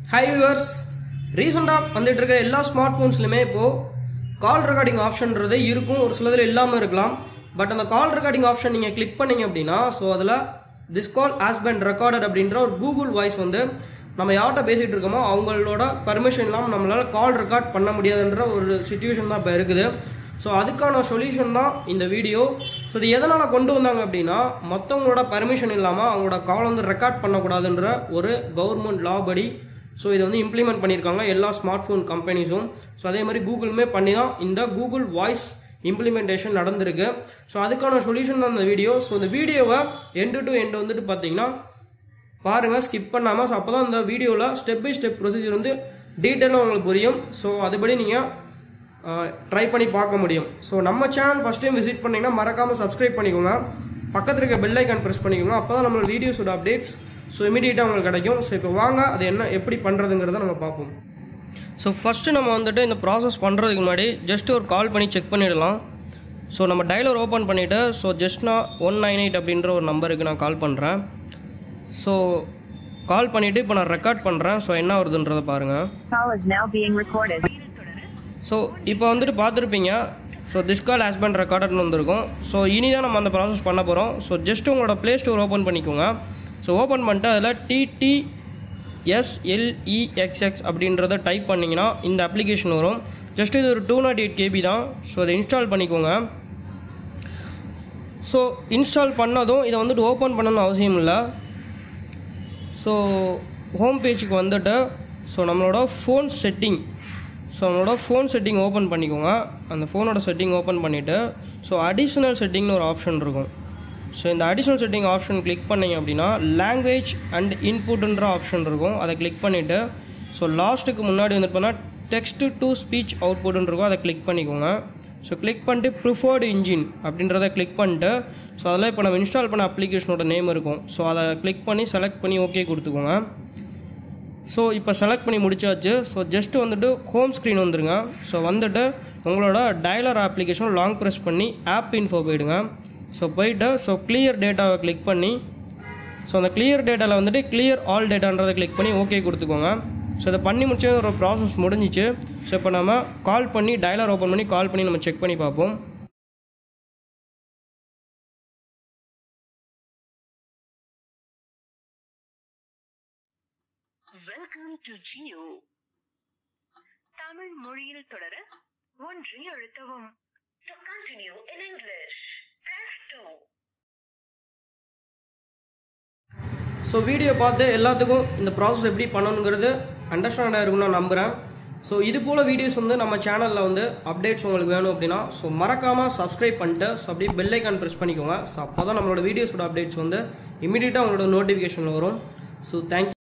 High viewers ரீசெண்டாக வந்துட்டு இருக்க எல்லா ஸ்மார்ட் ஃபோன்ஸ்லையுமே இப்போது கால் ரெக்கார்டிங் ஆப்ஷன்றது இருக்கும் ஒரு சிலதில் இல்லாமல் இருக்கலாம் பட் அந்த கால் ரெக்கார்டிங் ஆப்ஷன் நீங்கள் கிளிக் பண்ணீங்க அப்படின்னா ஸோ அதில் this call has been recorded அப்படின்ற ஒரு கூகுள் வாய்ஸ் வந்து நம்ம யார்கிட்ட பேசிகிட்டு இருக்கோமோ அவங்களோட பர்மிஷன் இல்லாமல் நம்மளால் கால் ரெக்கார்ட் பண்ண முடியாதுன்ற ஒரு சுச்சுவேஷன் தான் இப்போ இருக்குது ஸோ அதுக்கான சொல்யூஷன் தான் இந்த வீடியோ ஸோ இது எதனால் கொண்டு வந்தாங்க அப்படின்னா மற்றவங்களோட பர்மிஷன் இல்லாமல் அவங்களோட கால் வந்து ரெக்கார்ட் பண்ணக்கூடாதுன்ற ஒரு கவர்மெண்ட் லா படி ஸோ இதை வந்து இம்ப்ளிமெண்ட் பண்ணியிருக்காங்க எல்லா ஸ்மார்ட் ஃபோன் கம்பெனிஸும் ஸோ அதே மாதிரி கூகுளுமே பண்ணி தான் இந்த கூகுள் வாய்ஸ் இம்ப்ளிமெண்டேஷன் நடந்திருக்கு ஸோ அதுக்கான சொல்யூஷன் தான் இந்த வீடியோ ஸோ இந்த வீடியோவை எண்டு டு எண்டு வந்துட்டு பார்த்தீங்கன்னா பாருங்கள் ஸ்கிப் பண்ணாமல் ஸோ அப்போ தான் இந்த வீடியோவில் ஸ்டெப் பை ஸ்டெப் ப்ரொசீஜர் வந்து டீட்டெயிலாக உங்களுக்கு புரியும் ஸோ அதுபடி நீங்கள் ட்ரை பண்ணி பார்க்க முடியும் ஸோ நம்ம சேனல் ஃபஸ்ட் டைம் விசிட் பண்ணிங்கன்னா மறக்காமல் சப்ஸ்கிரைப் பண்ணிக்கோங்க பக்கத்தில் இருக்க பெல் ஐக்கான் ப்ரெஸ் பண்ணிக்கோங்க அப்போ தான் நம்மளோட வீடியோஸோட அப்டேட்ஸ் ஸோ இமீடியட்டாக உங்களுக்கு கிடைக்கும் ஸோ இப்போ வாங்க அது என்ன எப்படி பண்ணுறதுங்கிறத நம்ம பார்ப்போம் ஸோ ஃபஸ்ட்டு நம்ம வந்துட்டு இந்த ப்ராசஸ் பண்ணுறதுக்கு முன்னாடி ஜஸ்ட் ஒரு கால் பண்ணி செக் பண்ணிடலாம் ஸோ நம்ம டயலர் ஓப்பன் பண்ணிவிட்டு ஸோ ஜஸ்ட் நான் ஒன் நைன் எயிட் அப்படின்ற ஒரு நம்பருக்கு நான் கால் பண்ணுறேன் ஸோ கால் பண்ணிவிட்டு இப்போ நான் ரெக்கார்ட் பண்ணுறேன் ஸோ என்ன வருதுன்றதை பாருங்கள் Call is now being recorded. So இப்போ வந்துட்டு பார்த்துருப்பீங்க so this call has been ரெக்கார்டட்னு வந்திருக்கும் ஸோ இனி தான் நம்ம அந்த ப்ராசஸ் பண்ண போகிறோம் ஸோ ஜஸ்ட் உங்களோட ப்ளே ஸ்டோர் ஓப்பன் பண்ணிக்கோங்க ஸோ ஓப்பன் பண்ணிட்டு அதில் டிடி எஸ்எல்இஎக்ஸ்எக்ஸ் அப்படின்றத டைப் பண்ணிங்கன்னா இந்த அப்ளிகேஷன் வரும் ஜஸ்ட் இது ஒரு டூ நாட் எயிட் கேபி தான் ஸோ அதை இன்ஸ்டால் பண்ணிக்கோங்க ஸோ இன்ஸ்டால் பண்ணதும் இதை வந்துட்டு ஓப்பன் பண்ணணும்னு அவசியம் இல்லை ஸோ ஹோம் பேஜுக்கு வந்துட்டு ஸோ நம்மளோட ஃபோன் செட்டிங் ஸோ நம்மளோட ஃபோன் செட்டிங் ஓப்பன் பண்ணிக்கோங்க அந்த ஃபோனோட செட்டிங் ஓப்பன் பண்ணிவிட்டு ஸோ அடிஷ்னல் செட்டிங்னு ஒரு ஆப்ஷன் இருக்கும் ஸோ இந்த அடிஷ்னல் செட்டிங் ஆப்ஷன் கிளிக் பண்ணீங்க அப்படின்னா லாங்குவேஜ் அண்ட் இன்புட்ன்ற ஆப்ஷன் இருக்கும் அதை கிளிக் பண்ணிவிட்டு ஸோ லாஸ்ட்டுக்கு முன்னாடி வந்துட்டு பண்ணால் டெக்ஸ்ட் டு ஸ்பீச் அவுட்புட்னு இருக்கும் அதை கிளிக் பண்ணிக்கோங்க ஸோ கிளிக் பண்ணிட்டு ப்ரிஃபர்டு இன்ஜின் அப்படின்றத கிளிக் பண்ணிட்டு ஸோ அதில் இப்போ நம்ம இன்ஸ்டால் பண்ண அப்ளிகேஷனோட நேம் இருக்கும் ஸோ அதை கிளிக் பண்ணி செலக்ட் பண்ணி ஓகே கொடுத்துக்கோங்க ஸோ இப்போ செலக்ட் பண்ணி முடிச்சாச்சு ஸோ ஜஸ்ட் வந்துட்டு ஹோம் ஸ்க்ரீன் வந்துருங்க ஸோ வந்துட்டு உங்களோட டயலர் அப்ளிகேஷன் லாங் ப்ரெஸ் பண்ணி ஆப் இன்ஃபோ போயிடுங்க ஸோ போயிட்டு ஸோ கிளியர் டேட்டாவை கிளிக் பண்ணி ஸோ அந்த கிளியர் டேட்டாவில் வந்துட்டு கிளியர் ஆல் டேட்டான்றதை கிளிக் பண்ணி ஓகே கொடுத்துக்கோங்க ஸோ இதை பண்ணி முடிச்ச ஒரு ப்ராசஸ் முடிஞ்சிச்சு ஸோ இப்போ நம்ம கால் பண்ணி டயலர் ஓப்பன் பண்ணி கால் பண்ணி நம்ம செக் பண்ணி பார்ப்போம் வெல்கம் டு ஜியோ தமிழ் மொழியில் தொடர ஒன்றை அழுத்தவும் to continue in English press 2 so video பார்த்து எல்லாத்துக்கும் இந்த ப்ராசஸ் எப்படி பண்ணணுங்கிறது அண்டர்ஸ்டாண்ட் ஆயிருக்கும்னு நான் நம்புகிறேன் ஸோ இது போல் வீடியோஸ் வந்து நம்ம சேனலில் வந்து அப்டேட்ஸ் உங்களுக்கு வேணும் அப்படின்னா ஸோ மறக்காமல் சப்ஸ்கிரைப் பண்ணிட்டு ஸோ அப்படியே பெல் ஐக்கான் ப்ரெஸ் பண்ணிக்கோங்க ஸோ அப்போ தான் நம்மளோட வீடியோஸோட அப்டேட்ஸ் வந்து இமீடியட்டாக உங்களோட நோட்டிஃபிகேஷனில் வரும் ஸோ தேங்க்யூ